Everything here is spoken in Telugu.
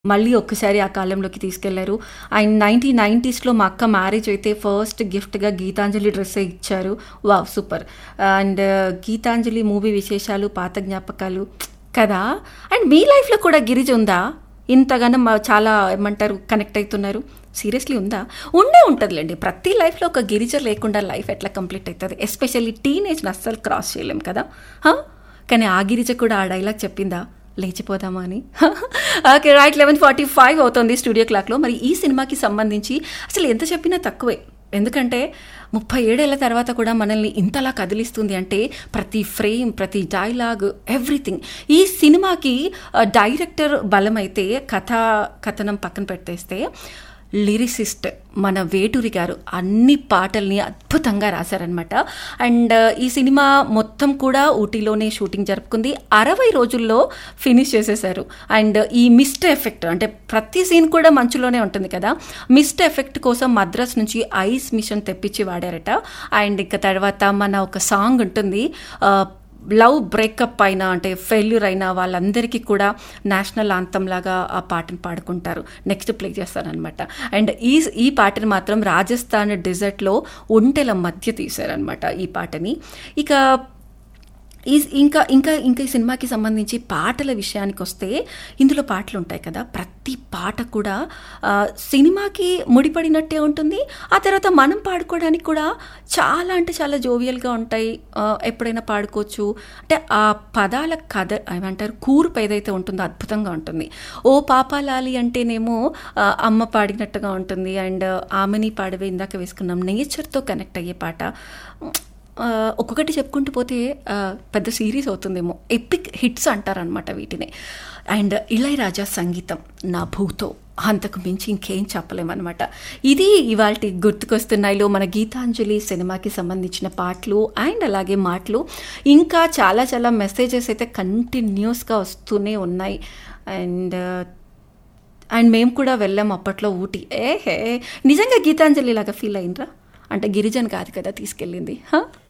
మళ్ళీ ఒక్కసారి ఆ కాలంలోకి తీసుకెళ్లారు అండ్ నైన్టీన్ నైంటీస్లో మా అక్క మ్యారేజ్ అయితే ఫస్ట్ గిఫ్ట్గా గీతాంజలి డ్రెస్సే ఇచ్చారు wow super and Gitanjali movie విశేషాలు పాత జ్ఞాపకాలు కదా అండ్ మీ లైఫ్లో కూడా గిరిజ ఉందా ఇంతగానో మా చాలా ఏమంటారు కనెక్ట్ అవుతున్నారు సీరియస్లీ ఉందా ఉండే ఉంటుందిలేండి ప్రతి లైఫ్లో ఒక గిరిజ లేకుండా లైఫ్ ఎట్లా కంప్లీట్ అవుతుంది ఎస్పెషల్లీ టీనేజ్ని అస్సలు క్రాస్ చేయలేం కదా హా? కానీ ఆ గిరిజ కూడా ఆ డైలాగ్ చెప్పిందా లేచిపోదామా అని okay right eleven forty five అవుతుంది స్టూడియో క్లాక్లో మరి ఈ సినిమాకి సంబంధించి అసలు ఎంత చెప్పినా తక్కువే ఎందుకంటే ముప్పై ఏడేళ్ల తర్వాత కూడా మనల్ని ఇంతలా కదిలిస్తుంది అంటే ప్రతి ఫ్రేమ్ ప్రతి డైలాగ్ ఎవ్రీథింగ్ ఈ సినిమాకి ఆ, డైరెక్టర్ బలమైతే కథ కథనం పక్కన పెట్టేస్తే లిరిసిస్ట్ మన వేటూరి గారు అన్ని పాటల్ని అద్భుతంగా రాశారనమాట అండ్ ఈ సినిమా మొత్తం కూడా ఊటీలోనే షూటింగ్ జరుపుకుంది అరవై రోజుల్లో ఫినిష్ చేసేసారు అండ్ ఈ మిస్ట్ ఎఫెక్ట్ అంటే ప్రతి సీన్ కూడా మంచులోనే ఉంటుంది కదా మిస్ట్ ఎఫెక్ట్ కోసం మద్రాస్ నుంచి ఐస్ మిషన్ తెప్పించి వాడారట అండ్ ఇక తర్వాత మన ఒక సాంగ్ ఉంటుంది ఆ, లవ్ బ్రేకప్ అయిన అంటే ఫెయిల్యూర్ అయిన వాళ్ళందరికీ కూడా నేషనల్ ఆంతం లాగా ఆ పాటను పాడుకుంటారు నెక్స్ట్ ప్లే చేస్తారనమాట అండ్ ఈ ఈ పాటను మాత్రం రాజస్థాన్ డెజర్ట్లో ఒంటెల మధ్య తీశారనమాట ఈ పాటని ఇక ఈ ఇంకా ఇంకా ఇంకా ఈ సినిమాకి సంబంధించి పాటల విషయానికి వస్తే ఇందులో పాటలు ఉంటాయి కదా ప్రతి పాట కూడా ఆ, సినిమాకి ముడిపడినట్టే ఉంటుంది ఆ తర్వాత మనం పాడుకోవడానికి కూడా చాలా అంటే చాలా జోవియల్గా ఉంటాయి ఆ, ఎప్పుడైనా పాడుకోవచ్చు అంటే ఆ పదాల కథ ఏమంటారు కూర్పు ఏదైతే ఉంటుందో అద్భుతంగా ఉంటుంది ఓ పాపాలాలి అంటేనేమో ఆ, అమ్మ పాడినట్టుగా ఉంటుంది అండ్ ఆమెని పాడవే ఇందాక వేసుకున్నాం నేచర్తో కనెక్ట్ అయ్యే పాట ఆ, ఒక్కొక్కటి చెప్పుకుంటూ పోతే ఆ, పెద్ద సిరీస్ అవుతుందేమో ఎపిక్ హిట్స్ అంటారనమాట వీటిని అండ్ ఇళయరాజా సంగీతం నా భూతో అంతకు మించి ఇంకేం చెప్పలేమన్నమాట ఇది ఇవాళ గుర్తుకొస్తున్నాయిలో మన గీతాంజలి సినిమాకి సంబంధించిన పాటలు అండ్ అలాగే మాటలు ఇంకా చాలా చాలా మెసేజెస్ అయితే కంటిన్యూస్గా వస్తూనే ఉన్నాయి అండ్ అండ్ మేము కూడా వెళ్ళాం అప్పట్లో ఊటీ ఏ హే నిజంగా గీతాంజలి లాగా ఫీల్ అయిందిరా అంటే గిరిజన్ కాదు కదా తీసుకెళ్ళింది హా